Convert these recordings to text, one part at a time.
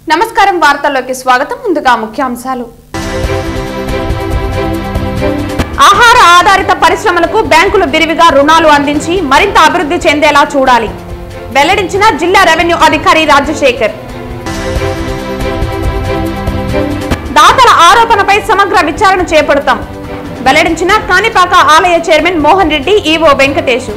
నమస్కారం వార్తల్లోకి స్వాగతం ముందుగా ముఖ్యాంశాలు ఆహార ఆధారిత పరిశ్రమలకు బ్యాంకులు విరివిగా రుణాలు అందించి మరింత అభివృద్ధి చెందేలా చూడాలి వెల్లడించిన జిల్లా రెవెన్యూ అధికారి రాజశేఖర్ దాతల ఆరోపణపై సమగ్ర విచారణ చేపడతాం వెల్లడించిన కాణిపాక ఆలయ చైర్మన్ మోహన్ రెడ్డి ఈవో వెంకటేశు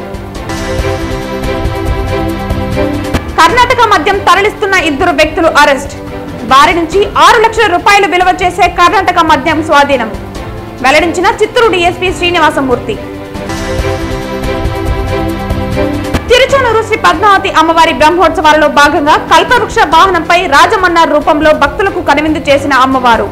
కర్ణాటక మద్యం తరలిస్తున్న ఇద్దరు వ్యక్తులు అరెస్ట్ వారి నుంచి ఆరు లక్షల రూపాయలు విలువ చేసే కర్ణాటక మద్యం స్వాధీనం వెల్లడించిన చిత్తూరు డీఎస్పీ శ్రీనివాసమూర్తి తిరుచానూరు శ్రీ పద్మావతి అమ్మవారి బ్రహ్మోత్సవాలలో భాగంగా కల్పవృక్ష వాహనంపై రాజమన్నార్ రూపంలో భక్తులకు కనువిందు చేసిన అమ్మవారు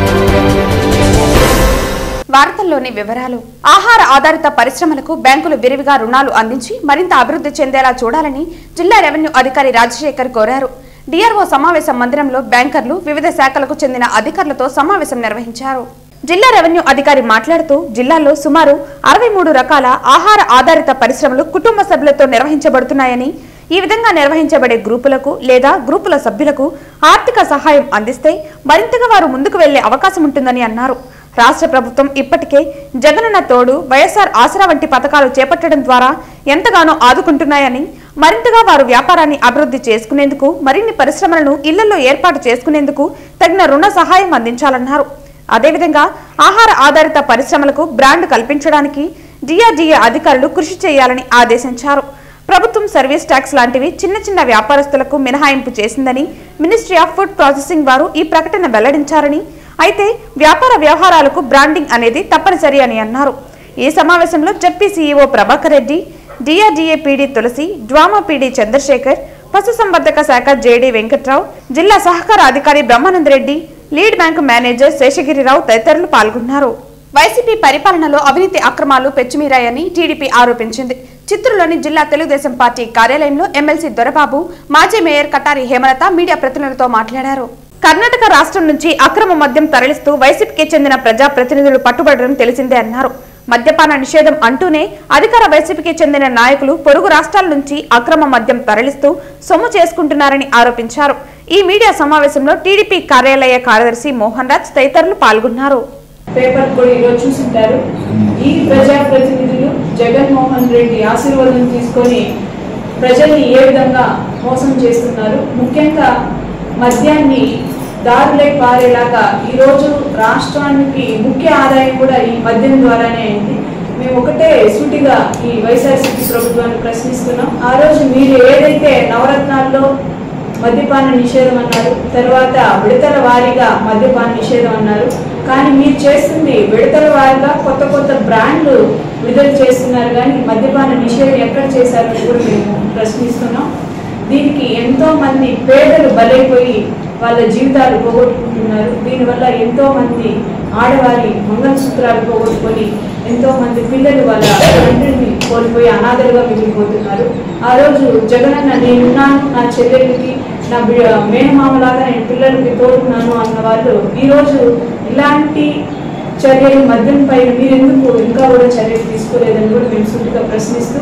వార్తల్లోని వివరాలు ఆహార ఆధారిత పరిశ్రమలకు బ్యాంకులు విరివిగా రుణాలు అందించి మరింత అభివృద్ధి చెందేలా చూడాలని జిల్లా రెవెన్యూ అధికారి రాజశేఖర్ కోరారు డిఆర్ఓ సమావేశ మందిరంలో బ్యాంకర్లు వివిధ శాఖలకు చెందిన అధికారులతో సమావేశం నిర్వహించారు జిల్లా రెవెన్యూ అధికారి మాట్లాడుతూ జిల్లాలో సుమారు అరవై మూడు రకాల ఆహార ఆధారిత పరిశ్రమలు కుటుంబ సభ్యులతో నిర్వహించబడుతున్నాయని ఈ విధంగా నిర్వహించబడే గ్రూపులకు లేదా గ్రూపుల సభ్యులకు ఆర్థిక సహాయం అందిస్తే మరింతగా వారు ముందుకు వెళ్లే అవకాశం ఉంటుందని అన్నారు రాష్ట్ర ప్రభుత్వం ఇప్పటికే జగనన్న తోడు వైఎస్ఆర్ ఆసరా వంటి పథకాలు చేపట్టడం ద్వారా ఎంతగానో ఆదుకుంటున్నాయని మరింతగా వారు వ్యాపారాన్ని అభివృద్ధి చేసుకునేందుకు మరిన్ని పరిశ్రమలను ఇళ్లలో ఏర్పాటు చేసుకునేందుకు తగిన రుణ సహాయం అందించాలన్నారు అదేవిధంగా ఆహార ఆధారిత పరిశ్రమలకు బ్రాండ్ కల్పించడానికి డిఆర్డీఏ అధికారులు కృషి చేయాలని ఆదేశించారు ప్రభుత్వం సర్వీస్ ట్యాక్స్ లాంటివి చిన్న చిన్న వ్యాపారస్తులకు మినహాయింపు చేసిందని మినిస్ట్రీ ఆఫ్ ఫుడ్ ప్రాసెసింగ్ వారు ఈ ప్రకటన వెల్లడించారని అయితే వ్యాపార వ్యవహారాలకు బ్రాండింగ్ అనేది తప్పనిసరి అని అన్నారు ఈ సమావేశంలో ZP CEO Prabhakar Reddy DRDA PD Tulasi DWMA PD Chandrasekhar పశుసంవర్ధక శాఖ జేడీ వెంకట్రావు జిల్లా సహకార అధికారి Brahmananda Reddy lead bank manager Seshagirirao తదితరులు పాల్గొన్నారు వైసీపీ పరిపాలనలో అవినీతి అక్రమాలు పెచ్చుమీరాయని టీడీపీ ఆరోపించింది చిత్తూరులోని జిల్లా తెలుగుదేశం పార్టీ కార్యాలయంలో ఎమ్మెల్సీ దొరబాబు మాజీ మేయర్ కటారి హేమలత మీడియా ప్రతినిధులతో మాట్లాడారు కర్ణాటక రాష్ట్రం నుంచి అక్రమ మద్యం తరలిస్తూ వైసీపీకి చెందిన ప్రజాప్రతినిధులు పట్టుబడడం తెలిసిందే అన్నారు మద్యపాన నిషేధం అంటూనే అధికార వైసీపీకి చెందిన నాయకులు పొరుగు రాష్ట్రాల నుంచి అక్రమ మద్యం తరలిస్తూ సొమ్ము చేసుకుంటున్నారని ఆరోపించారు ఈ మీడియా సమావేశంలో టీడీపీ కార్యాలయ కార్యదర్శి మోహన్ రాజ్ తదితరులు పాల్గొన్నారు పేపర్ కూడా ఈరోజు చూసింటారు ఈ ప్రజాప్రతినిధులు జగన్మోహన్ రెడ్డి ఆశీర్వాదం తీసుకొని ప్రజల్ని ఏ విధంగా మోసం చేస్తున్నారు ముఖ్యంగా మద్యాన్ని దారులై పారేలాగా ఈరోజు రాష్ట్రానికి ముఖ్య ఆదాయం కూడా ఈ మద్యం ద్వారానే అయింది మేము ఒకటే సూటిగా ఈ వైఎస్ఆర్సీపీ ప్రభుత్వాన్ని ప్రశ్నిస్తున్నాం ఆ రోజు మీరు ఏదైతే నవరత్నాల్లో మద్యపాన నిషేధం అన్నారు తర్వాత విడతల వారీగా మద్యపాన నిషేధం అన్నారు కానీ మీరు చేస్తుంది విడతల వారీగా కొత్త కొత్త బ్రాండ్లు విడుదల చేస్తున్నారు కానీ మద్యపాన నిషేధం ఎక్కడ చేశారని కూడా మేము ప్రశ్నిస్తున్నాం దీనికి ఎంతో మంది పేదలు బలైపోయి వాళ్ళ జీవితాలు పోగొట్టుకుంటున్నారు దీనివల్ల ఎంతో మంది ఆడవారి మంగళసూత్రాలు పోగొట్టుకొని ఎంతో మంది పిల్లలు వాళ్ళ తండ్రిని కోల్పోయి అనాథలుగా మిగిలిపోతున్నారు ఆ రోజు జగనన్న నేనున్నాను నా చెల్లెలకి నా బి- మేనమామలాగా నేను పిల్లలకి తోడున్నాను అన్న వాళ్ళు ఈరోజు ఇలాంటి చర్యలు మద్యం పైన మీరు ఎందుకు ఇంకా కూడా చర్యలు తీసుకోలేదని కూడా మేము సూటిగా ప్రశ్నిస్తూ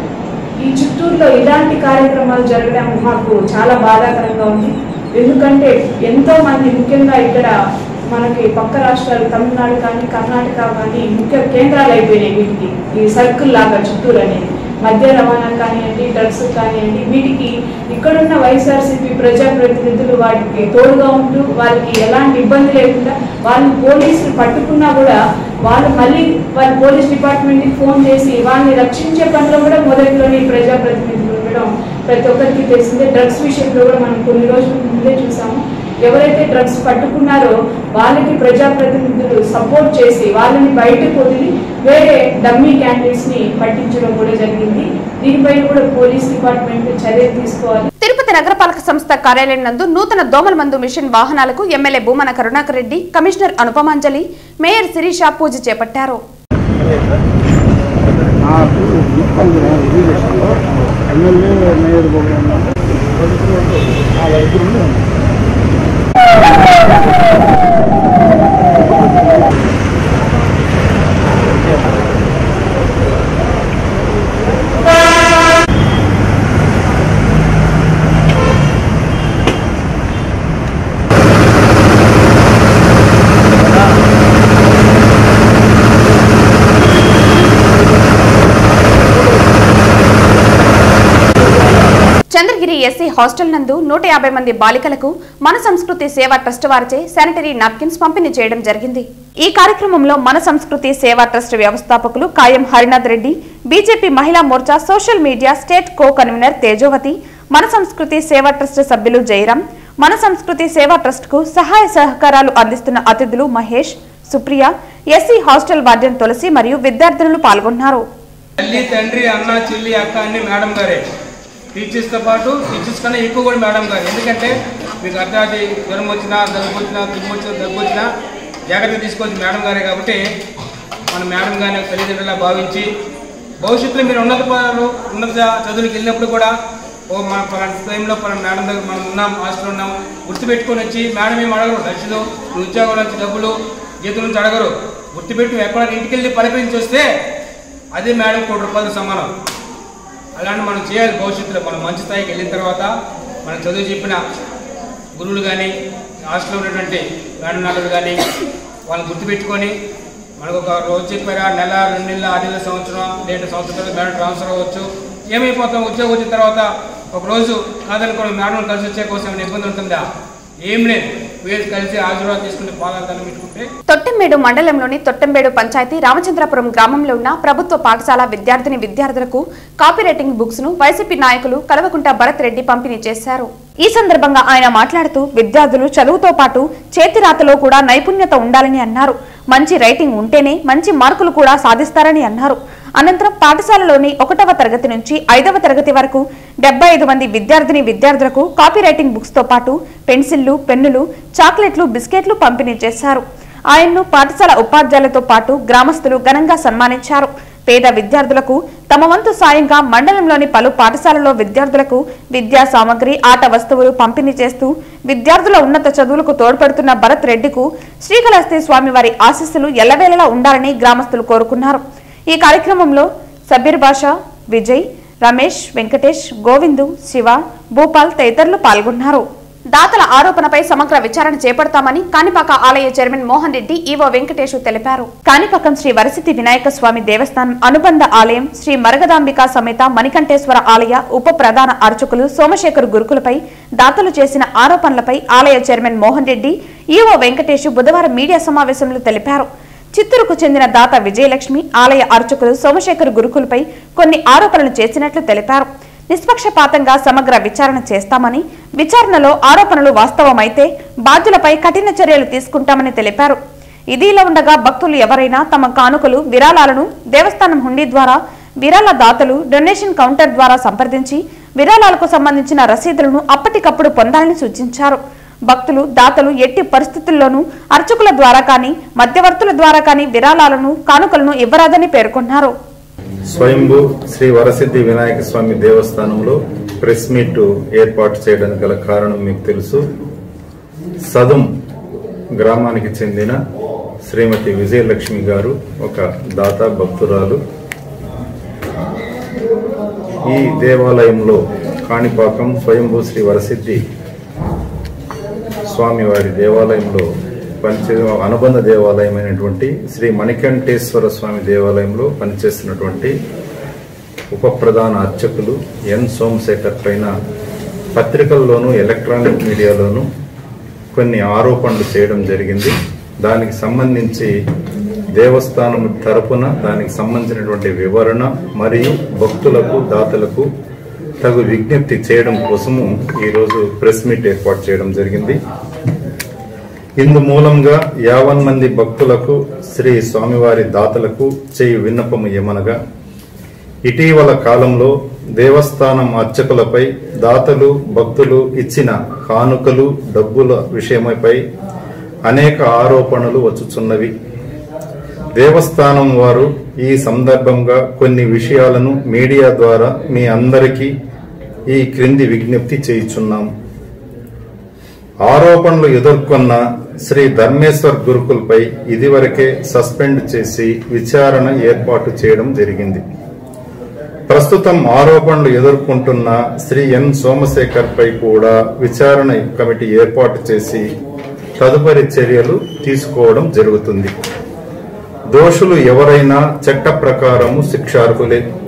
ఈ చిత్తూరులో ఇలాంటి కార్యక్రమాలు జరగడం మాకు చాలా బాధాకరంగా ఉంది ఎందుకంటే ఎంతో మంది ముఖ్యంగా ఇక్కడ మనకి పక్క రాష్ట్రాలు తమిళనాడు కానీ కర్ణాటక కానీ ముఖ్య కేంద్రాలు అయిపోయినాయి వీటికి ఈ సర్కిల్ లాగా చిత్తూరు అనేది మద్య రవాణా కానివ్వండి డ్రగ్స్ కానివ్వండి వీటికి ఇక్కడున్న వైఎస్ఆర్సీపీ ప్రజాప్రతినిధులు వాటికి తోడుగా ఉంటూ వాళ్ళకి ఎలాంటి ఇబ్బంది లేకుండా వాళ్ళు పోలీసులు పట్టుకున్నా కూడా వాళ్ళు మళ్ళీ వాళ్ళ పోలీస్ డిపార్ట్మెంట్కి ఫోన్ చేసి వాళ్ళని రక్షించే పనిలో కూడా మొదట్లోనే ఈ ప్రజాప్రతినిధులు ఉండడం ప్రతి ఒక్కరికి తెలిసిందే డ్రగ్స్ విషయంలో కూడా మనం కొన్ని రోజుల ముందే చూసాము ఎవరైతే డ్రగ్స్ పట్టుకున్నారో వాళ్ళకి ప్రజాప్రతినిధులు సపోర్ట్ చేసి వాళ్ళని బయటకు వదిలి వేరే డమ్మీ క్యాండిడేట్స్ ని పట్టించడం కూడా జరిగింది దీనిపైన కూడా పోలీస్ డిపార్ట్మెంట్ చర్యలు తీసుకోవాలి తిరుపతి నగరపాలక సంస్థ కార్యాలయం నందు నూతన దోమల మందు మిషన్ వాహనాలకు MLA Bhumana Karunakar Reddy commissioner Anupamanjali mayor Sirisha పూజ చేపట్టారు నాకు ఇబ్బంది రిలేషన్లో ఎమ్మెల్యే మేయర్ కూడా ఆ వైపు నుండి ఉంది. చంద్రగిరి ఎస్సీ హాస్టల్ నందు నూట యాభై మంది బాలికలకు మన సంస్కృతి సేవా ట్రస్ట్ వారిచే శానిటరీ నాప్కిన్స్ పంపిణీ చేయడం జరిగింది ఈ కార్యక్రమంలో మన సంస్కృతి సేవా ట్రస్ట్ వ్యవస్థాపకులు కాయం Harinath Reddy BJP Mahila Morcha social media state co convener Tejovathi మన సంస్కృతి సేవా ట్రస్ట్ సభ్యులు జయరాం మన సంస్కృతి సేవా ట్రస్ట్ కు సహాయ సహకారాలు అందిస్తున్న అతిథులు Mahesh Supriya SC hostel warden Tulasi మరియు విద్యార్థినులు పాల్గొన్నారు తల్లి తండ్రి అన్న చెల్లి అక్క అన్ని మేడం గారే టీచర్స్తో పాటు టీచర్స్ కన్నా ఎక్కువ కూడా మేడం గారు ఎందుకంటే మీకు అర్ధాది జ్వరం వచ్చినా దగ్గు వచ్చినా తుమ్ము వచ్చినా దగ్గు వచ్చినా జాగ్రత్త తీసుకోవచ్చు మేడం గారే కాబట్టి మన మేడం గారిని ఒక తల్లిదండ్రులా భావించి భవిష్యత్తులో మీరు ఉన్నత పదాలు ఉన్నత చదువులకు వెళ్ళినప్పుడు కూడా ఓ మన పలాంటి టైంలో పలానా మేడం దగ్గర మనం ఉన్నాం హాస్టల్ ఉన్నాం గుర్తుపెట్టుకొని వచ్చి మేడం ఏం అడగరు లక్షలు మీ ఉద్యోగం నుంచి డబ్బులు జీతం నుంచి అడగరు గుర్తుపెట్టి ఎక్కడ ఇంటికి వెళ్ళి పలకరించి వస్తే అదే మేడం కోటి రూపాయలు సమానం అలాంటి మనం చేయాలి భవిష్యత్తులో మనం మంచి స్థాయికి వెళ్ళిన తర్వాత మనం చదువు చెప్పిన గురువులు కానీ హాస్టల్లో ఉన్నటువంటి మేడం కానీ వాళ్ళని గుర్తుపెట్టుకొని మనకు ఒక రోజు చెప్పారా నెల రెండు నెలల ఆరు నెలల సంవత్సరం లేదంటే సంవత్సరం తర్వాత మేడం ట్రాన్స్ఫర్ అవ్వచ్చు ఏమైపోతాం ఉద్యోగం వచ్చిన తర్వాత ఒక రోజు కాదనుకోవడం మేడం కలిసి వచ్చే కోసం ఏమైనా ఇబ్బంది ఉంటుందా ఏం లేదు వీళ్ళు కలిసి ఆశీర్వాదం తీసుకుని పాదాలు దండం పెట్టుకుంటే తొట్టెంబేడు మండలంలోని తొట్టెంబేడు పంచాయతీ రామచంద్రపురం గ్రామంలో ఉన్న ప్రభుత్వ పాఠశాల విద్యార్థిని విద్యార్థులకు కాపీ రైటింగ్ బుక్స్ ను వైసీపీ నాయకులు కలవకుంట భరత్ రెడ్డి పంపిణీ చేశారు ఈ సందర్భంగా ఆయన మాట్లాడుతూ విద్యార్థులు చదువుతో పాటు చేతిరాతలో కూడా నైపుణ్యత ఉండాలని అన్నారు మంచి రైటింగ్ ఉంటేనే మంచి మార్కులు కూడా సాధిస్తారని అన్నారు అనంతరం పాఠశాలలోని ఒకటవ తరగతి నుంచి ఐదవ తరగతి వరకు డెబ్బై ఐదు మంది విద్యార్థిని విద్యార్థులకు కాపీ రైటింగ్ బుక్స్ తో పాటు పెన్సిళ్లు పెన్నులు చాక్లెట్లు బిస్కెట్లు పంపిణీ చేశారు ఆయన్ను పాఠశాల ఉపాధ్యాయులతో పాటు గ్రామస్తులు ఘనంగా సన్మానించారు పేద విద్యార్థులకు తమ వంతు సాయంగా మండలంలోని పలు పాఠశాలలో విద్యార్థులకు విద్యా సామగ్రి ఆట వస్తువులు పంపిణీ చేస్తూ విద్యార్థుల ఉన్నత చదువులకు తోడ్పడుతున్న భరత్ రెడ్డికు శ్రీకాళహస్తి స్వామివారి ఆశీస్సులు ఎల్లవేళలా ఉండాలని గ్రామస్తులు కోరుకున్నారు ఈ కార్యక్రమంలో సబీర్ బాషా విజయ్ రమేష్ వెంకటేష్ గోవిందు శివ భూపాల్ తదితరులు పాల్గొన్నారు దాతల ఆరోపణపై సమగ్ర విచారణ చేపడతామని కాణిపాక ఆలయ చైర్మన్ మోహన్ రెడ్డి ఈవో వెంకటేష్ తెలిపారు కాణిపాకం శ్రీ వరసిద్ధి వినాయక స్వామి దేవస్థానం అనుబంధ ఆలయం శ్రీ మరగదాంబిక సమేత మణికంఠేశ్వర ఆలయ ఉప ప్రధాన అర్చకులు సోమశేఖర్ గురుకులపై దాతలు చేసిన ఆరోపణలపై ఆలయ చైర్మన్ మోహన్ రెడ్డి ఈవో వెంకటేష్ బుధవారం మీడియా సమావేశంలో తెలిపారు చిత్తూరుకు చెందిన దాత విజయలక్ష్మి ఆలయ అర్చకులు సోమశేఖర్ గురుకులపై కొన్ని ఆరోపణలు చేసినట్లు తెలిపారు నిష్పక్షపాతంగా సమగ్ర విచారణ చేస్తామని విచారణలో ఆరోపణలు వాస్తవమైతే బాధ్యులపై కఠిన చర్యలు తీసుకుంటామని తెలిపారు ఇదిలా ఉండగా భక్తులు ఎవరైనా తమ కానుకలు విరాళాలను దేవస్థానం హుండీ ద్వారా విరాళ దాతలు డొనేషన్ కౌంటర్ ద్వారా సంప్రదించి విరాళాలకు సంబంధించిన రసీదులను అప్పటికప్పుడు పొందాలని సూచించారు భక్తులు దాతలు ఎట్టి పరిస్థితుల్లోనూ అర్చకుల ద్వారా కానీ మధ్యవర్తుల ద్వారా కానీ విరాళాలను కానుకలను ఇవ్వరాదని పేర్కొన్నారు స్వయంభూ శ్రీ వరసిద్ధి వినాయక స్వామి దేవస్థానంలో ప్రెస్ మీట్ ఏర్పాటు చేయడానికి గల కారణం మీకు తెలుసు సదుం గ్రామానికి చెందిన శ్రీమతి విజయలక్ష్మి గారు ఒక దాత భక్తురాలు ఈ దేవాలయంలో కాణిపాకం స్వయంభూ శ్రీ వరసిద్ధి స్వామివారి దేవాలయంలో పనిచే అనుబంధ దేవాలయమైనటువంటి శ్రీ మణికంఠేశ్వర స్వామి దేవాలయంలో పనిచేస్తున్నటువంటి ఉప ప్రధాన అర్చకులు ఎన్ సోమశేఖర్ పైన పత్రికల్లోనూ ఎలక్ట్రానిక్ మీడియాలోనూ కొన్ని ఆరోపణలు చేయడం జరిగింది దానికి సంబంధించి దేవస్థానం తరపున దానికి సంబంధించినటువంటి వివరణ మరియు భక్తులకు దాతలకు తగు విజ్ఞప్తి చేయడం కోసము ఈరోజు ప్రెస్ మీట్ ఏర్పాటు చేయడం జరిగింది ఇందు మూలంగా యావన్ మంది భక్తులకు శ్రీ స్వామివారి దాతలకు చేయు విన్నపము ఏమనగా ఇటీవల కాలంలో దేవస్థానం అర్చకులపై దాతలు భక్తులు ఇచ్చిన కానుకలు డబ్బుల విషయమైపై అనేక ఆరోపణలు వచ్చుచున్నవి దేవస్థానం వారు ఈ సందర్భంగా కొన్ని విషయాలను మీడియా ద్వారా మీ అందరికీ ఈ క్రింది విజ్ఞప్తి చేయుచున్నాం ఆరోపణలు ఎదుర్కొన్న శ్రీ ధర్మేశ్వర్ గురుకుల్పై ఇదివరకే సస్పెండ్ చేసి విచారణ ఏర్పాటు చేయడం జరిగింది ప్రస్తుతం ఆరోపణలు ఎదుర్కొంటున్న శ్రీ ఎన్ సోమశేఖర్ పై కూడా విచారణ కమిటీ ఏర్పాటు చేసి తదుపరి చర్యలు తీసుకోవడం జరుగుతుంది దోషులు ఎవరైనా చట్ట ప్రకారము శిక్షార్హులే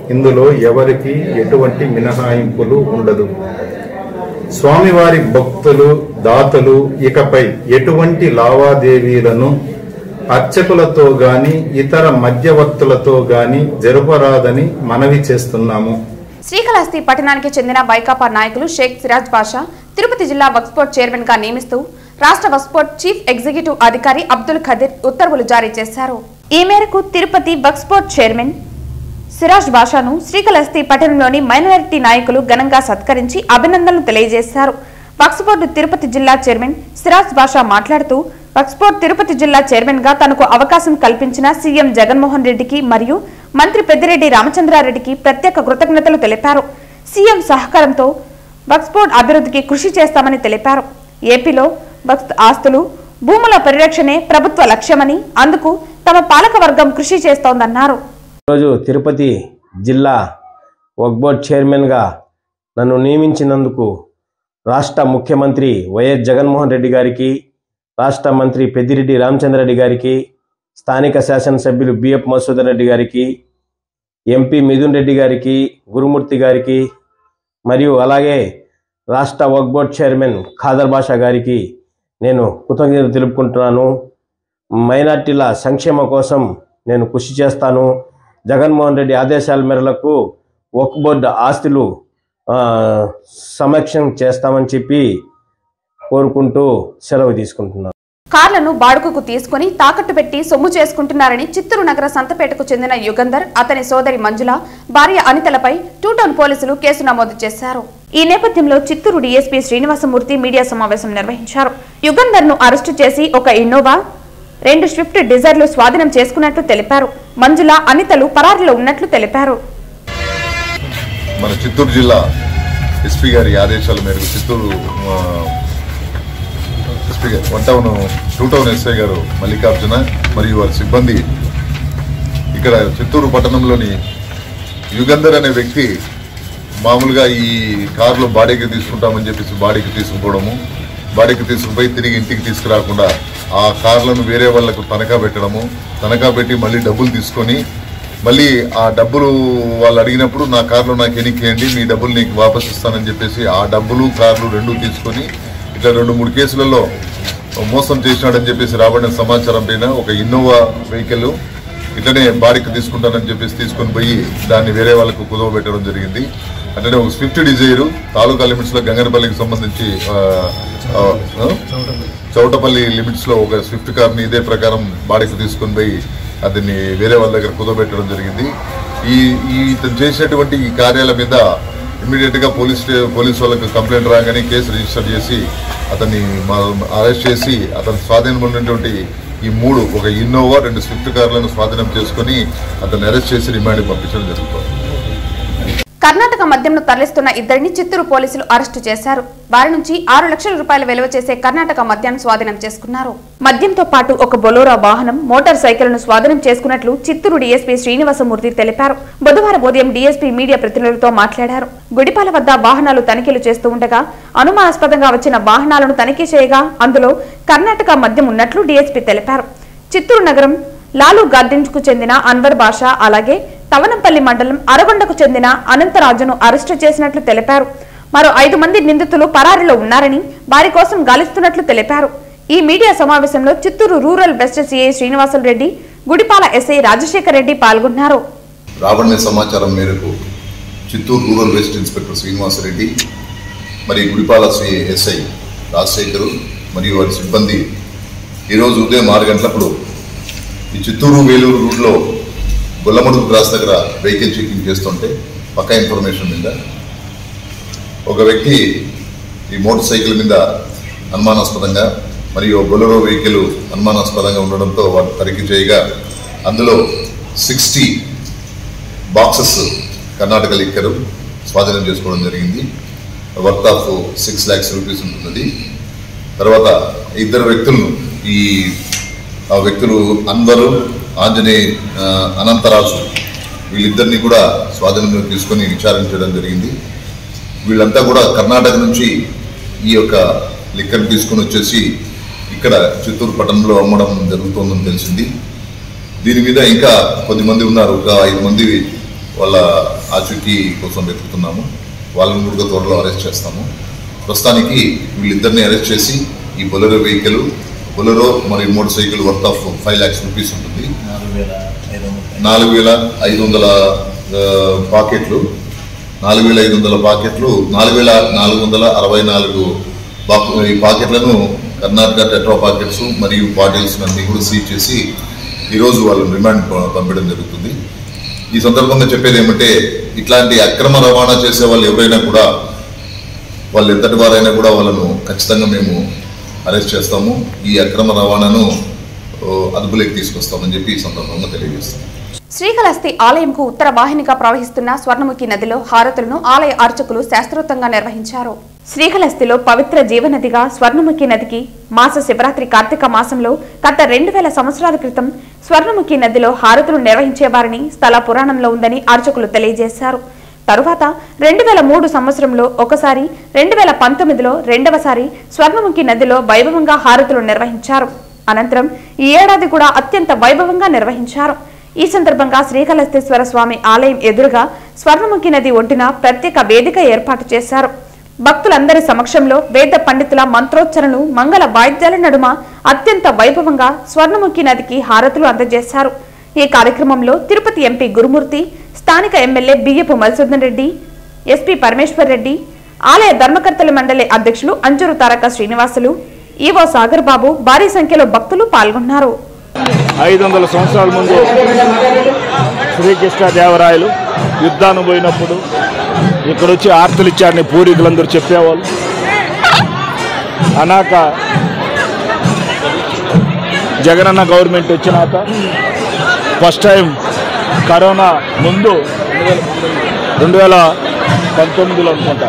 ఇందులో ఎవరికి ఎటువంటి మినహాయింపులు ఉండదు స్వామివారి భక్తులు దాతలు ఇకపై ఎటువంటి లావాదేవీలను అర్చకులతో గాని ఇతర మధ్యవర్తులతో గాని జరపరాదని మనవి చేస్తున్నాము శ్రీకాళహస్తి పట్టణానికి చెందిన వైకాపా నాయకులు షేక్ సిరాజ్ బాషా తిరుపతి జిల్లా వక్స్పోర్ట్ చైర్మన్ గా నియమిస్తూ రాష్ట్ర వక్స్పోర్ట్ చీఫ్ ఎగ్జిక్యూటివ్ అధికారి అబ్దుల్ ఖదీర్ ఉత్తర్వులు జారీ చేశారు ఈ మేరకు తిరుపతి వక్స్పోర్ట్ చైర్మన్ సిరాజ్ బాషాను శ్రీకాళహస్తి పట్టణంలోని మైనారిటీ నాయకులు ఘనంగా సత్కరించి అభినందనలు తెలియజేశారు వక్స్పోర్ట్ తిరుపతి జిల్లా చైర్మన్ సిరాజ్ బాషా మాట్లాడుతూ వక్స్పోర్ట్ తిరుపతి జిల్లా చైర్మన్ గా తనకు అవకాశం కల్పించిన సీఎం జగన్మోహన్ రెడ్డికి మరియు మంత్రి పెద్దిరెడ్డి రామచంద్రారెడ్డికి ప్రత్యేక కృతజ్ఞతలు తెలిపారు సీఎం సహకారంతో వక్స్పోర్ట్ అభివృద్ధికి కృషి చేస్తామని తెలిపారు ఏపీలో వక్స్ ఆస్తులు భూముల పరిరక్షణే ప్రభుత్వ లక్ష్యమని అందుకు తమ పాలకవర్గం కృషి చేస్తోందన్నారు ఈరోజు తిరుపతి జిల్లా వక్ బోర్డ్ చైర్మన్గా నన్ను నియమించినందుకు రాష్ట్ర ముఖ్యమంత్రి వైఎస్ జగన్మోహన్ రెడ్డి గారికి రాష్ట్ర మంత్రి పెద్దిరెడ్డి రామచంద్రరెడ్డి గారికి స్థానిక శాసనసభ్యులు బిఎఫ్ మసూదన్ రెడ్డి గారికి ఎంపీ మిథున్ రెడ్డి గారికి గురుమూర్తి గారికి మరియు అలాగే రాష్ట్ర వక్ బోర్డ్ చైర్మన్ ఖాదర్ బాషా గారికి నేను కృతజ్ఞతలు తెలుపుకుంటున్నాను మైనార్టీల సంక్షేమ కోసం నేను కృషి చేస్తాను జగన్మోహన్ రెడ్డి ఆదేశాల మేరకు వక్ బోర్డు ఆస్తులు ఆ, సమక్షం చేస్తామని చెప్పి కోరుకుంటూ సెలవు తీసుకుంటున్నాను కార్లను బాడుగుకు తీసుకుని తాకట్టు పెట్టి సొమ్ము చేసుకుంటున్నారని చిత్తూరు నగర సంతపేటకు చెందిన యుగంధర్ అతని సోదరి మంజుల భార్య అనితలపై టూ టౌన్ పోలీసులు కేసు నమోదు చేశారు ఈ నేపథ్యంలో చిత్తూరు డీఎస్పీ శ్రీనివాసమూర్తి మీడియా సమావేశం నిర్వహించారు యుగంధర్ ను అరెస్టు చేసి ఒక ఇన్నోవా రెండు స్విఫ్ట్ డిజైర్లు స్వాధీనం చేసుకున్నట్లు తెలిపారు మంజుల అనితలు పరారీలో ఉన్నట్లు తెలిపారు మన చిత్తూరు జిల్లా ఎస్పీ గారి ఆదేశాల మేరకు చిత్తూరు ఆ, ఎస్పీ గారు one town two town SI గారు మల్లికార్జున మరియు వారి సిబ్బంది ఇక్కడ చిత్తూరు పట్టణంలోని యుగంధర్ అనే వ్యక్తి మామూలుగా ఈ కారులో బాడీకి తీసుకుంటామని చెప్పేసి బాడీకి తీసుకుపోవడము బాడీకి తీసుకుపోయి తిరిగి ఇంటికి తీసుకురాకుండా ఆ కార్లను వేరే వాళ్ళకు తనఖా పెట్టడము తనఖా పెట్టి మళ్ళీ డబ్బులు తీసుకొని మళ్ళీ ఆ డబ్బులు వాళ్ళు అడిగినప్పుడు నా కార్లో నాకు ఎనికేయండి మీ డబ్బులు నీకు వాపస్ ఇస్తానని చెప్పేసి ఆ డబ్బులు కార్లు రెండు తీసుకొని ఇట్లా రెండు మూడు కేసులలో మోసం చేసినాడని చెప్పేసి రాబడిన సమాచారం పైన ఒక ఇన్నోవా వెహికల్ ఇట్లనే బాడీకి తీసుకుంటానని చెప్పేసి తీసుకొని పోయి దాన్ని వేరే వాళ్ళకు కుదవ పెట్టడం జరిగింది అంటే ఒక స్విఫ్ట్ డిజైర్ తాలూకా లిమిట్స్ లో గంగనపల్లికి సంబంధించి ఆ, ఆ, ఆ? చౌటపల్లి లిమిట్స్ లో ఒక స్విఫ్ట్ కార్ ని ఇదే ప్రకారం బాడీకి తీసుకొని పోయి అతన్ని వేరే వాళ్ళ దగ్గర కుదవబెట్టడం జరిగింది ఈ ఈ ఇతను చేసినటువంటి ఈ కార్యాల మీద ఇమ్మీడియట్ గా పోలీస్ స్టే- పోలీస్ వాళ్ళకి కంప్లైంట్ రాగానే కేసు రిజిస్టర్ చేసి అతన్ని అరెస్ట్ చేసి అతని స్వాధీనంలో ఉన్నటువంటి ఈ మూడు ఒక ఇన్నోవా రెండు స్విఫ్ట్ కార్లను స్వాధీనం చేసుకొని అతన్ని అరెస్ట్ చేసి రిమాండ్ పంపించడం జరుగుతుంది కర్ణాటక మద్యంను తరలిస్తున్న ఇద్దరిని చిత్తూరు పోలీసులు అరెస్టు చేశారు వారి నుంచి ఆరు లక్షల రూపాయల విలువ చేసే కర్ణాటక మద్యాన్ని స్వాధీనం చేసుకున్నారు మద్యంతో పాటు ఒక బొలోరా వాహనం మోటార్ సైకిల్ను స్వాధీనం చేసుకున్నట్లు చిత్తూరు డీఎస్పీ శ్రీనివాసమూర్తి తెలిపారు బుధవారం ఉదయం డీఎస్పీ మీడియా ప్రతినిధులతో మాట్లాడారు గుడిపాల వద్ద వాహనాలు తనిఖీలు చేస్తూ ఉండగా అనుమానాస్పదంగా వచ్చిన వాహనాలను తనిఖీ చేయగా అందులో కర్ణాటక మద్యం ఉన్నట్లు డీఎస్పీ తెలిపారు చిత్తూరు నగరం లాలు గార్డెన్స్ కు చెందిన అన్వర్ బాషా అలాగే తవనంపల్లి మండలం అరగొండకు చెందిన అనంతరాజును అరెస్టు చేసినట్లు తెలిపారు మరో ఐదు మంది నిందితులు పరారీలో ఉన్నారని వారి కోసం గాలిస్తున్నట్లు తెలిపారు ఈ మీడియా సమావేశంలో Chittoor rural west CI Srinivasulu Reddy Gudipala SI Rajasekhar Reddy పాల్గొన్నారు రాబడిన సమాచారం మేరకు Chittoor rural west inspector Srinivasareddy మరియు గుడిపాల శ్రీ ఎస్ఐ రాజశేఖరు మరియు వారి సిబ్బంది ఈరోజు ఉదయం ఆరు గంటలప్పుడు ఈ చిత్తూరు వేలూరు రూట్లో గొల్లమడుగు క్రాస్ దగ్గర వెహికల్ చెకింగ్ చేస్తుంటే పక్కా ఇన్ఫర్మేషన్ మీద ఒక వ్యక్తి ఈ మోటార్ సైకిల్ మీద అనుమానాస్పదంగా మరియు బొలెరో వెహికల్ అనుమానాస్పదంగా ఉండడంతో వారు తనిఖీ చేయగా అందులో సిక్స్టీ బాక్సెస్ కర్ణాటక లిక్కరు స్వాధీనం చేసుకోవడం జరిగింది worth of six lakhs rupees ఉంటున్నది తర్వాత ఇద్దరు వ్యక్తులను ఈ ఆ వ్యక్తులు అన్వరు ఆంజనేయ ఆ, అనంతరాజు వీళ్ళిద్దరిని కూడా స్వాధీనంలో తీసుకొని విచారించడం జరిగింది వీళ్ళంతా కూడా కర్ణాటక నుంచి ఈ యొక్క లిక్కర్ తీసుకొని వచ్చేసి ఇక్కడ చిత్తూరు పట్టణంలో అమ్మడం జరుగుతోందని తెలిసింది దీని మీద ఇంకా కొద్దిమంది ఉన్నారు ఒక ఐదు మంది వాళ్ళ ఆచూకీ కోసం వెతుకుతున్నాము వాళ్ళని కూడా త్వరలో అరెస్ట్ చేస్తాము ప్రస్తుతానికి వీళ్ళిద్దరిని అరెస్ట్ చేసి ఈ బొలెరో వెహికల్ బొలెరో మరియు motor cycle worth of five lakhs rupees ఉంటుంది నాలుగు వేల ఐదు వందల ఆ, పాకెట్లు నాలుగు వేల ఐదు వందల పాకెట్లు నాలుగు వేల నాలుగు వందల అరవై నాలుగు పాక్- ఈ పాకెట్లను కర్ణాటక టెట్రా పాకెట్స్ మరియు బాటిల్స్ అన్ని కూడా సీజ్ చేసి ఈరోజు వాళ్ళని రిమాండ్ ప- పంపడం జరుగుతుంది ఈ సందర్భంగా చెప్పేది ఏమంటే ఇట్లాంటి అక్రమ రవాణా చేసే వాళ్ళు ఎవరైనా కూడా వాళ్ళు ఎంతటి వారైనా కూడా వాళ్ళను ఖచ్చితంగా మేము అరెస్ట్ చేస్తాము ఈ అక్రమ రవాణాను ఓ, అదుపులోకి తీసుకొస్తామని చెప్పి ఈ సందర్భంగా తెలియజేస్తాం శ్రీకాళహస్తి ఆలయంకు ఉత్తర వాహినిగా ప్రవహిస్తున్న స్వర్ణముఖి నదిలో హారతులను ఆలయ అర్చకులు శాస్త్రోక్తంగా నిర్వహించారు శ్రీకాళహస్తిలో పవిత్ర జీవనదిగా స్వర్ణముఖి నదికి మాస శివరాత్రి కార్తీక మాసంలో గత రెండు వేల సంవత్సరాల క్రితం స్వర్ణముఖి నదిలో హారతులు నిర్వహించేవారని స్థల పురాణంలో ఉందని అర్చకులు తెలియజేశారు తరువాత రెండు వేల మూడు సంవత్సరంలో ఒకసారి రెండు వేల పంతొమ్మిదిలో రెండవసారి స్వర్ణముఖి నదిలో వైభవంగా హారతులు నిర్వహించారు అనంతరం ఈ ఏడాది కూడా అత్యంత వైభవంగా నిర్వహించారు ఈ సందర్భంగా శ్రీకాళహస్తీశ్వర స్వామి ఆలయం ఎదురుగా స్వర్ణముఖి నది ఒడ్డున ప్రత్యేక వేదిక ఏర్పాటు చేశారు భక్తులందరి సమక్షంలో వేద పండితుల మంత్రోచ్చరణలు మంగళ వాయిద్యాల నడుమ అత్యంత వైభవంగా స్వర్ణముఖి నదికి హారతులు అందజేశారు ఈ కార్యక్రమంలో తిరుపతి ఎంపీ గురుమూర్తి స్థానిక ఎమ్మెల్యే బియ్యపు మధుసూదన్ రెడ్డి ఎస్పీ పరమేశ్వర్ రెడ్డి ఆలయ ధర్మకర్తల మండలి అధ్యక్షులు అంజూరు తారక శ్రీనివాసులు ఈవో సాగర్ బాబు భారీ సంఖ్యలో భక్తులు పాల్గొన్నారు ఐదు వందల సంవత్సరాల ముందు శ్రీకృష్ణదేవరాయలు యుద్ధానికి పోయినప్పుడు ఇక్కడ వచ్చి ఆర్తులు ఇచ్చారని పూర్వీకులందరూ చెప్పేవాళ్ళు అనాక జగనన్న గవర్నమెంట్ వచ్చినాక ఫస్ట్ టైం కరోనా ముందు రెండు వేల పంతొమ్మిదిలో అనుకుంటా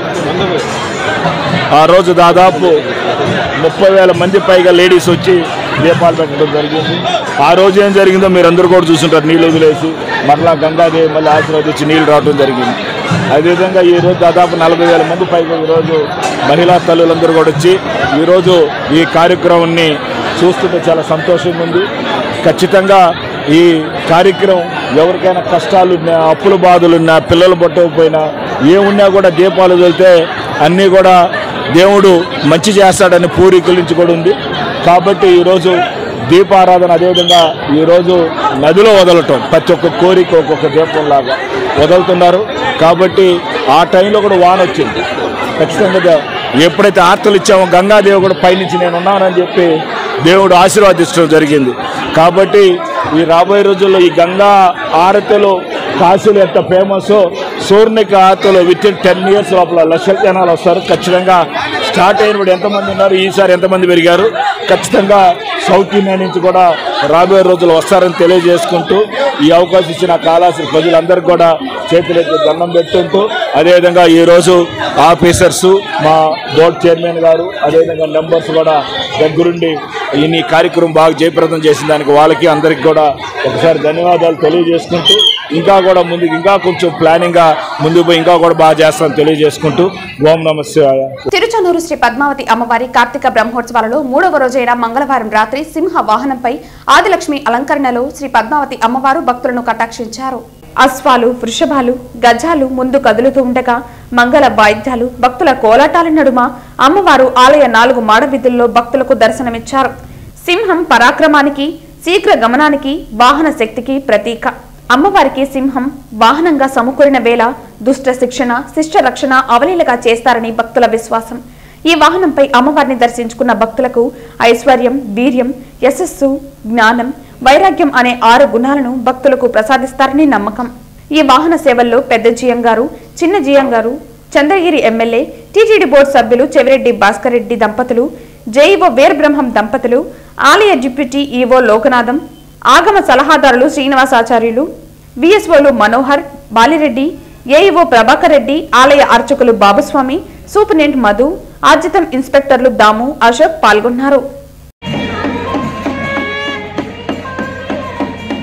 ఆ రోజు దాదాపు ముప్పై వేల మంది పైగా లేడీస్ వచ్చి దీపాలు పెట్టడం జరిగింది ఆ రోజు ఏం జరిగిందో మీరు అందరూ కూడా చూసుంటారు నీళ్ళు వదిలేసి మరలా గంగాదేవి మళ్ళీ ఆశీర్వదించి నీళ్ళు రావడం జరిగింది అదేవిధంగా ఈ రోజు దాదాపు నలభై వేల మంది పైగా ఈరోజు మహిళా తల్లులందరూ కూడా వచ్చి ఈరోజు ఈ కార్యక్రమాన్ని చూస్తుంటే చాలా సంతోషంగా ఉంది ఖచ్చితంగా ఈ కార్యక్రమం ఎవరికైనా కష్టాలు ఉన్నా అప్పుల బాధలు ఉన్నా పిల్లలు పట్టకపోయినా ఏమున్నా కూడా దీపాలు వెళ్తే అన్నీ కూడా దేవుడు మంచి చేస్తాడని పూర్వీకుల నుంచి కూడా ఉంది కాబట్టి ఈరోజు దీపారాధన అదేవిధంగా ఈరోజు నదిలో వదలటం ప్రతి ఒక్క కోరిక ఒక్కొక్క దీపంలాగా వదులుతున్నారు కాబట్టి ఆ టైంలో కూడా వాన వచ్చింది ఖచ్చితంగా ఎప్పుడైతే ఆర్తలు ఇచ్చామో గంగాదేవి కూడా పైనుంచి నేను ఉన్నానని చెప్పి దేవుడు ఆశీర్వాదించడం జరిగింది కాబట్టి ఈ రాబోయే రోజుల్లో ఈ గంగా ఆరతిలో కాశీలు ఎంత ఫేమస్ సూర్ణిక ఆరతిలో విత్ ఇన్ టెన్ ఇయర్స్ లోపల లక్షల జనాలు వస్తారు ఖచ్చితంగా స్టార్ట్ అయినప్పుడు ఎంతమంది ఉన్నారు ఈసారి ఎంతమంది పెరిగారు ఖచ్చితంగా సౌత్ ఇండియా నుంచి కూడా రాబోయే రోజులు వస్తారని తెలియజేసుకుంటూ ఈ అవకాశం ఇచ్చిన కాళాసి ప్రజలందరికీ కూడా చేతులెత్తి దండం పెట్టుకుంటూ అదేవిధంగా ఈరోజు ఆఫీసర్స్ మా బోర్డు చైర్మన్ గారు అదేవిధంగా మెంబర్స్ కూడా దగ్గరుండి ఈ ఈ కార్యక్రమం బాగా జయప్రదం చేసిన దానికి వాళ్ళకి అందరికి కూడా ఒకసారి ధన్యవాదాలు తెలియజేసుకుంటూ ఇంకా కూడా ముందుకు ఇంకా కొంచెం ప్లానింగ్గా ముందుకు పోయి ఇంకా కూడా బాగా చేస్తామని తెలియజేసుకుంటూ ఓం నమ శివాయ తిరుచనూరు శ్రీ పద్మావతి అమ్మవారి కార్తీక బ్రహ్మోత్సవాలలో మూడవ రోజైన మంగళవారం రాత్రి సింహ వాహనంపై ఆదిలక్ష్మి అలంకరణలో శ్రీ పద్మావతి అమ్మవారు భక్తులను కటాక్షించారు అశ్వాలు వృషభాలు గజాలు ముందు కదులుతూ ఉండగా మంగళ వాయిద్యాలు భక్తుల కోలాటాల నడుమ అమ్మవారు ఆలయ నాలుగు మాడవీధుల్లో భక్తులకు దర్శనమిచ్చారు సింహం పరాక్రమానికి శీఘ్ర గమనానికి వాహన శక్తికి ప్రతీక అమ్మవారికి సింహం వాహనంగా సమకూరిన వేళ దుష్ట శిక్షణ శిష్ట రక్షణ అవలీలగా చేస్తారని భక్తుల విశ్వాసం ఈ వాహనంపై అమ్మవారిని దర్శించుకున్న భక్తులకు ఐశ్వర్యం వీర్యం యశస్సు జ్ఞానం వైరాగ్యం అనే ఆరు గుణాలను భక్తులకు ప్రసాదిస్తారని నమ్మకం ఈ వాహన సేవల్లో పెద్ద జియం గారు చిన్న జియం గారు చంద్రగిరి ఎమ్మెల్యే టీటీడీ బోర్డు సభ్యులు చెవిరెడ్డి భాస్కర్ రెడ్డి దంపతులు జేఈఓ వీరబ్రహ్మం దంపతులు ఆలయ డిప్యూటీ ఈవో లోకనాథం ఆగమ సలహాదారులు శ్రీనివాసాచార్యులు విఎస్ఓలు మనోహర్ బాలిరెడ్డి ఏఈఓ ప్రభాకర్ రెడ్డి ఆలయ అర్చకులు బాబుస్వామి సూపరింటెండెంట్ మధు ఆర్జితం ఇన్స్పెక్టర్లు దాము అశోక్ పాల్గొన్నారు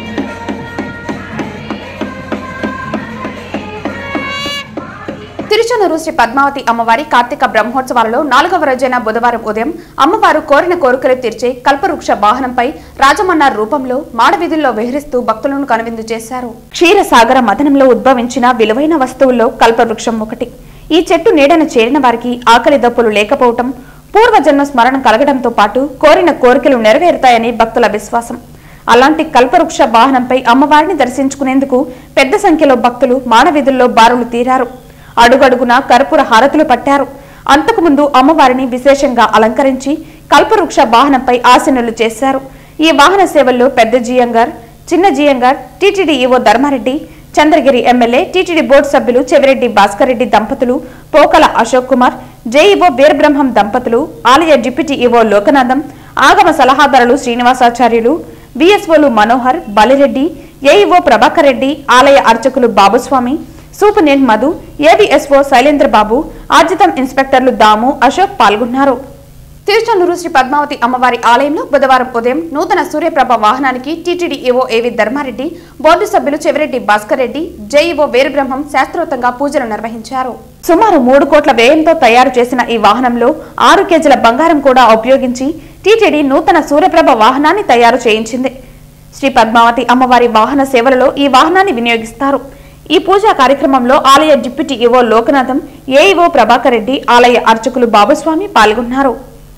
తిరుచనూరు తిరుచానూరు శ్రీ పద్మావతి అమ్మవారి కార్తీక బ్రహ్మోత్సవాలలో నాలుగవ రోజైన బుధవారం ఉదయం అమ్మవారు కోరిన కోరికలు తీర్చే కల్పవృక్ష వాహనంపై రాజమన్నార్ రూపంలో మాడవీధుల్లో విహరిస్తూ భక్తులను కనువిందు చేశారు క్షీరసాగర మదనంలో ఉద్భవించిన విలువైన వస్తువుల్లో కల్పవృక్షం ఒకటి ఈ చెట్టు నీడన చేరిన వారికి ఆకలి దప్పులు లేకపోవటం పూర్వజన్మ స్మరణ కలగడంతో పాటు కోరిన కోరికలు నెరవేరుతాయని భక్తుల విశ్వాసం అలాంటి కల్పవృక్ష వాహనంపై అమ్మవారిని దర్శించుకునేందుకు పెద్ద సంఖ్యలో భక్తులు మానవీధుల్లో బారులు తీరారు అడుగడుగునా కర్పూర హారతులు పట్టారు అంతకుముందు అమ్మవారిని విశేషంగా అలంకరించి కల్పవృక్ష వాహనంపై ఆసీనులు చేశారు ఈ వాహన సేవల్లో పెద్ద జియంగార్ చిన్న Jiyangar TTD EO Dharmareddy Chandragiri MLA TTD board సభ్యులు చెవిరెడ్డి భాస్కర్ రెడ్డి దంపతులు పోకల అశోక్ కుమార్ జేఈఓ వీరబ్రహ్మం దంపతులు ఆలయ డిప్యూటీ ఈవో లోకనాథం ఆగమ సలహాదారులు శ్రీనివాసాచార్యులు విఎస్ఓలు మనోహర్ బలిరెడ్డి ఏఈఓ ప్రభాకర్ రెడ్డి ఆలయ అర్చకులు బాబుస్వామి సూపరింటెండెంట్ మధు ఏవిఎస్ఓ శైలేంద్ర బాబు ఆర్జితం ఇన్స్పెక్టర్లు దాము అశోక్ పాల్గొన్నారు తిరుచందూరు శ్రీ పద్మావతి అమ్మవారి ఆలయంలో బుధవారం ఉదయం నూతన సూర్యప్రభ వాహనానికి టీటీడీ ఈవో ఏవి ధర్మారెడ్డి బోర్డు సభ్యులు చెవిరెడ్డి భాస్కర్ రెడ్డి జేఈఓ వీరబ్రహ్మం శాస్త్రోక్తంగా పూజలు నిర్వహించారు సుమారు మూడు కోట్ల వ్యయంతో తయారు చేసిన ఈ వాహనంలో ఆరు కేజీల బంగారం కూడా ఉపయోగించి టీటీడీ నూతన సూర్యప్రభ వాహనాన్ని తయారు చేయించింది శ్రీ పద్మావతి అమ్మవారి వాహన సేవలలో ఈ వాహనాన్ని వినియోగిస్తారు ఈ పూజా కార్యక్రమంలో ఆలయ deputy EO Lokanatham AEO Prabhakar Reddy ఆలయ అర్చకులు బాబుస్వామి పాల్గొన్నారు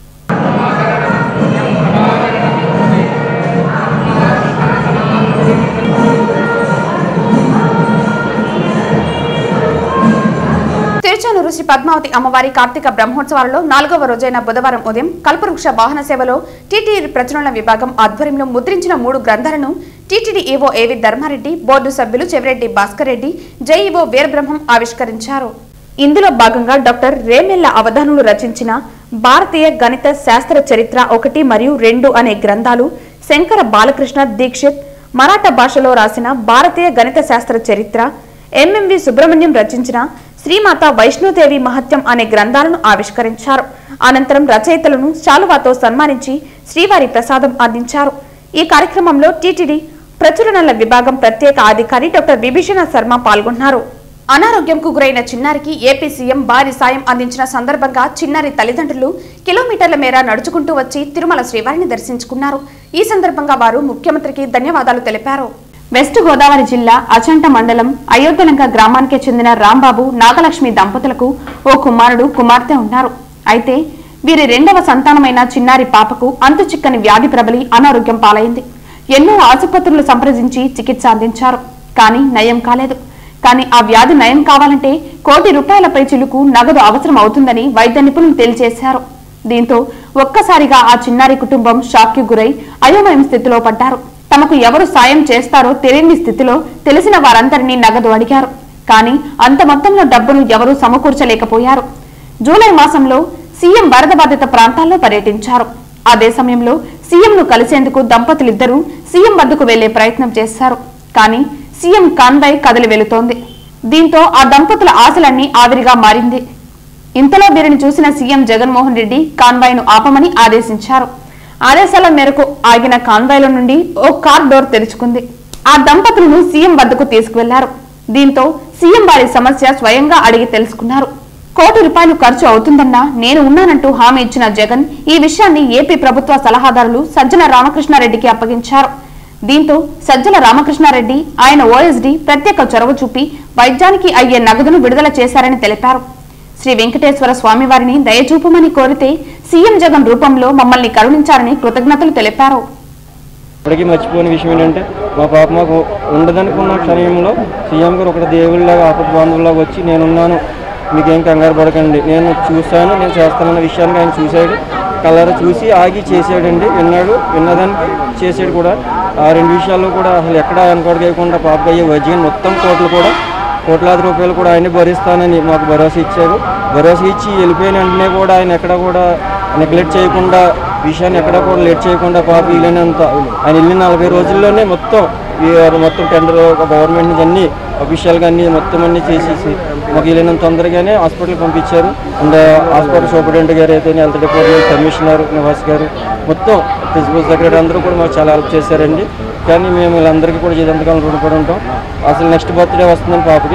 తిరుచానూరు శ్రీ పద్మావతి అమ్మవారి కార్తీక బ్రహ్మోత్సవాలలో నాలుగవ రోజైన బుధవారం ఉదయం కల్పవృక్ష వాహన సేవలో టీటీడీ ప్రచురణ విభాగం ఆధ్వర్యంలో ముద్రించిన మూడు గ్రంథాలను టీటీడీ ఈవో ఏవి ధర్మారెడ్డి బోర్డు సభ్యులు చెవిరెడ్డి భాస్కర్ రెడ్డి జేఈఓ వీరబ్రహ్మం ఆవిష్కరించారు ఇందులో భాగంగా డాక్టర్ రేమెల్ల అవధానులు రచించిన భారతీయ గణిత శాస్త్ర చరిత్ర ఒకటి మరియు రెండు అనే గ్రంథాలు శంకర బాలకృష్ణ దీక్షిత్ మరాఠా భాషలో రాసిన భారతీయ గణిత శాస్త్ర చరిత్ర ఎంఎంవి సుబ్రహ్మణ్యం రచించిన శ్రీమాత వైష్ణోదేవి మహత్యం అనే గ్రంథాలను ఆవిష్కరించారు అనంతరం రచయితలను శాలువాతో సన్మానించి శ్రీవారి ప్రసాదం అందించారు ఈ కార్యక్రమంలో టీటీడీ ప్రచురణల విభాగం ప్రత్యేక అధికారి డాక్టర్ విభీషణ శర్మ పాల్గొన్నారు అనారోగ్యంకు గురైన చిన్నారికి ఏపీ సీఎం భారీ సాయం అందించిన సందర్భంగా చిన్నారి తల్లిదండ్రులు కిలోమీటర్ల మేర నడుచుకుంటూ వచ్చి తిరుమల శ్రీవారిని దర్శించుకున్నారు ఈ సందర్భంగా వారు ముఖ్యమంత్రికి ధన్యవాదాలు తెలిపారు వెస్ట్ గోదావరి జిల్లా అచంట మండలం అయోధ్యలంక గ్రామానికి చెందిన రాంబాబు నాగలక్ష్మి దంపతులకు ఓ కుమారుడు కుమార్తె ఉన్నారు అయితే వీరి రెండవ సంతానమైన చిన్నారి పాపకు అంతు చిక్కని వ్యాధి ప్రబలి అనారోగ్యం పాలైంది ఎన్నో ఆసుపత్రులు సంప్రదించి చికిత్స అందించారు కానీ నయం కాలేదు కానీ ఆ వ్యాధి నయం కావాలంటే కోటి రూపాయలపై చిలుకు నగదు అవసరం అవుతుందని వైద్య నిపుణులు తేల్చేశారు దీంతో ఒక్కసారిగా ఆ చిన్నారి కుటుంబం షాక్కి గురై అయోమయం స్థితిలో పడ్డారు తమకు ఎవరు సాయం చేస్తారో తెలియని స్థితిలో తెలిసిన వారందరినీ నగదు అడిగారు కానీ అంత మొత్తంలో డబ్బును ఎవరూ సమకూర్చలేకపోయారు జూలై మాసంలో సీఎం వరద బాధిత ప్రాంతాల్లో పర్యటించారు అదే సమయంలో సీఎంను కలిసేందుకు దంపతులిద్దరూ సీఎం వద్దకు వెళ్లే ప్రయత్నం చేశారు కానీ సీఎం కాన్వాయ్ కదిలి వెళుతోంది దీంతో ఆ దంపతుల ఆశలన్నీ ఆవిరిగా మారింది ఇంతలో వీరిని చూసిన సీఎం జగన్మోహన్ రెడ్డి కాన్వాయ్ను ఆపమని ఆదేశించారు ఆదేశాల మేరకు ఆగిన కాన్వాయ్ల నుండి ఓ కార్ డోర్ తెరుచుకుంది ఆ దంపతులను సీఎం వద్దకు తీసుకువెళ్లారు దీంతో సీఎం వారి సమస్య స్వయంగా అడిగి తెలుసుకున్నారు కోటి రూపాయలు ఖర్చు అవుతుందన్నా నేను ఉన్నానంటూ హామీ ఇచ్చిన జగన్ ఈ విషయాన్ని ఏపీ ప్రభుత్వ సలహాదారులు సజ్జల రామకృష్ణారెడ్డికి అప్పగించారు దీంతో సజ్జల రామకృష్ణారెడ్డి ఆయన ఓఎస్డీ ప్రత్యేక చొరవ చూపి వైద్యానికి అయ్యే నగదును విడుదల చేశారని తెలిపారు శ్రీ వెంకటేశ్వర స్వామివారిని దయచూపమని కోరితే సీఎం జగన్ రూపంలో మమ్మల్ని కరుణించారని కృతజ్ఞతలు తెలిపారు ఇప్పటికీ మర్చిపోని విషయం ఏంటంటే మా పాప మాకు ఉండదనుకున్న క్షణంలో సీఎం గారు ఒకటి దేవుళ్ళగా ఆపద బాంధవులాగా వచ్చి నేనున్నాను మీకేం కంగారు పడకండి నేను చూశాను నేను చేస్తానన్న విషయాన్ని ఆయన చూశాడు కలర్ చూసి ఆగి చేసాడండి విన్నాడు విన్నదానికి చేసాడు కూడా ఆ రెండు విషయాల్లో కూడా అసలు ఎక్కడ వెనకడగకుండా పాప అయ్యే వైద్యం మొత్తం కోట్లు కూడా కోట్లాది రూపాయలు కూడా ఆయన భరిస్తానని మాకు భరోసా ఇచ్చారు భరోసా ఇచ్చి వెళ్ళిపోయిన వెంటనే కూడా ఆయన ఎక్కడ కూడా నెగ్లెక్ట్ చేయకుండా విషయాన్ని ఎక్కడ కూడా లేట్ చేయకుండా పాప వీలైనంత ఆయన వెళ్ళిన నలభై రోజుల్లోనే మొత్తం ఈ మొత్తం టెండర్ గవర్నమెంట్ నుంచి అన్ని అఫీషియల్గా అన్ని మొత్తం అన్ని చేసేసి మాకు వీలైనంత తొందరగానే హాస్పిటల్ పంపించారు అండ్ హాస్పిటల్ సూపరింటెండెంట్ గారు అయితే హెల్త్ డిపార్ట్మెంట్ కమిషనర్ నివాస్ గారు మొత్తం ప్రిన్సిపల్ సెక్రటరీ అందరూ కూడా మాకు చాలా హెల్ప్ చేశారండి కానీ మేము వీళ్ళందరికీ కూడా జీతంతకాలం రుణపడి ఉంటాం అసలు నెక్స్ట్ బర్త్డే వస్తుందని పాపకి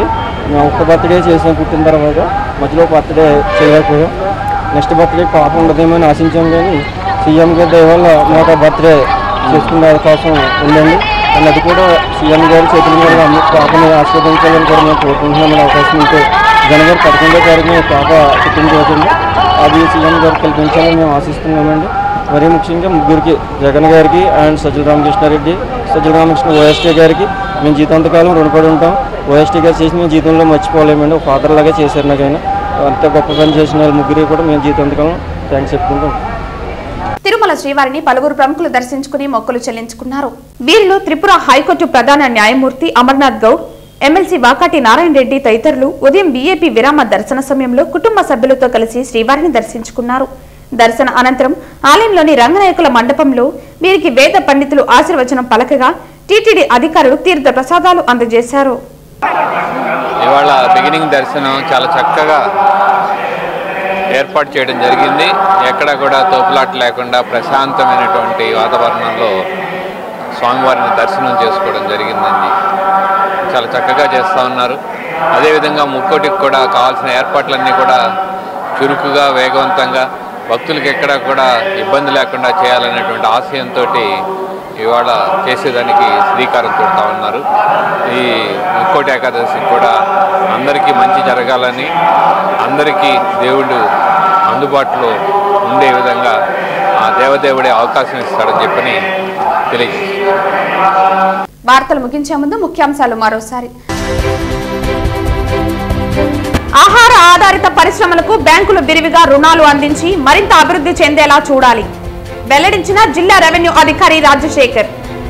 మేము ఒక్క బర్త్డే చేసాం పుట్టిన తర్వాత మధ్యలో బర్త్డే చేయలేకపోయాం నెక్స్ట్ బర్త్డే పాప ఉండదేమో అని ఆశించాం కానీ సీఎం గారి దయ వల్ల మాకు బర్త్డే చేసుకునే అవకాశం ఉందండి అండ్ అది కూడా సీఎం గారి చేతుల మీద అమ్మ పాపని ఆస్వాదించాలని కూడా మేము కోరుకుంటున్నాం అవకాశం ఉంటే జనవరి పదకొండో తారీఖున ఈ పాప పుట్టినరోజుంది అది సీఎం గారు కల్పించాలని మేము ఆశిస్తున్నామండి మరీ ముఖ్యంగా ముగ్గురికి జగన్ గారికి అండ్ సజ్జల రామకృష్ణారెడ్డి సజ్జల రామకృష్ణ ఓఎస్టీ గారికి మేము జీతాంతకాలం రుణపడి ఉంటాం ఓఎస్టీ గారు చేసి మేము జీతంలో మర్చిపోలేమండి ఒక ఫాదర్ లాగా చేశారు నాకైనా అంత గొప్ప పని చేసిన వాళ్ళు ముగ్గురికి కూడా మేము జీతాంతకాలం థ్యాంక్స్ చెప్పుకుంటాం తిరుమల శ్రీవారిని పలువురు ప్రముఖులు దర్శించుకుని మొక్కులు చెల్లించుకున్నారు వీరిలో త్రిపుర హైకోర్టు ప్రధాన న్యాయమూర్తి అమర్నాథ్ గౌడ్ ఎమ్మెల్సీ వాకాటి నారాయణ రెడ్డి తదితరులు ఉదయం బీఏపీ విరామ దర్శన సమయంలో కుటుంబ సభ్యులతో కలిసి శ్రీవారిని దర్శించుకున్నారు దర్శన అనంతరం ఆలయంలోని రంగనాయకుల మండపంలో వీరికి వేద పండితులు ఆశీర్వచనం పలకగా టీటీడీ అధికారులు తీర్థ ప్రసాదాలు అందజేశారు ఇవాళ బిగినింగ్ దర్శనం చాలా చక్కగా ఏర్పాటు చేయడం జరిగింది ఎక్కడ కూడా తోపులాట లేకుండా ప్రశాంతమైనటువంటి వాతావరణంలో స్వామివారిని దర్శనం చేసుకోవడం జరిగిందండి చాలా చక్కగా చేస్తూ ఉన్నారు అదేవిధంగా ముక్కోటికి కూడా కావాల్సిన ఏర్పాట్లన్నీ కూడా చురుకుగా వేగవంతంగా భక్తులకు ఎక్కడ కూడా ఇబ్బంది లేకుండా చేయాలనేటువంటి ఆశయంతో ఇవాళ చేసేదానికి శ్రీకారం చుడతా ఉన్నారు ఈ ముక్కోటి ఏకాదశి కూడా అందరికీ మంచి జరగాలని అందరికీ దేవుడు అందుబాటులో ఉండే విధంగా ఆ దేవదేవుడే అవకాశం ఇస్తాడని చెప్పని తెలియజేస్తారు వార్తలు ముగించే ముందు ముఖ్యాంశాలు మరోసారి ఆహార ఆధారిత పరిశ్రమలకు బ్యాంకులు విరివిగా రుణాలు అందించి మరింత అభివృద్ధి చెందేలా చూడాలి వెల్లడించిన జిల్లా రెవెన్యూ అధికారి రాజశేఖర్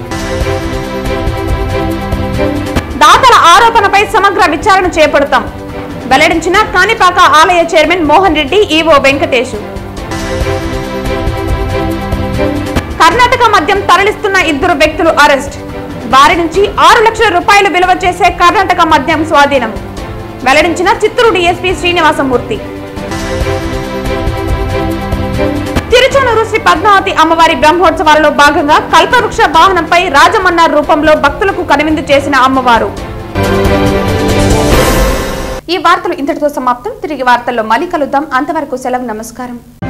దాతల ఆరోపణపై సమగ్ర విచారణ చేపడతాం వెల్లడించిన కాణిపాక ఆలయ చైర్మన్ మోహన్ రెడ్డి ఈవో వెంకటేశు కర్ణాటక మద్యం తరలిస్తున్న ఇద్దరు వ్యక్తులు అరెస్ట్ వారి నుంచి ఆరు లక్షల రూపాయలు విలువ చేసే కర్ణాటక మద్యం స్వాధీనం వెల్లడించిన చిత్తూరు డీఎస్పీ శ్రీనివాసమూర్తి తిరుచానూరు శ్రీ పద్మావతి అమ్మవారి బ్రహ్మోత్సవాలలో భాగంగా కల్పవృక్ష వాహనంపై రాజమన్నార్ రూపంలో భక్తులకు కనువిందు చేసిన అమ్మవారు ఈ వార్తలు ఇంతటితో సమాప్తం తిరిగి వార్తల్లో మళ్ళీ కలుద్దాం అంతవరకు సెలవు నమస్కారం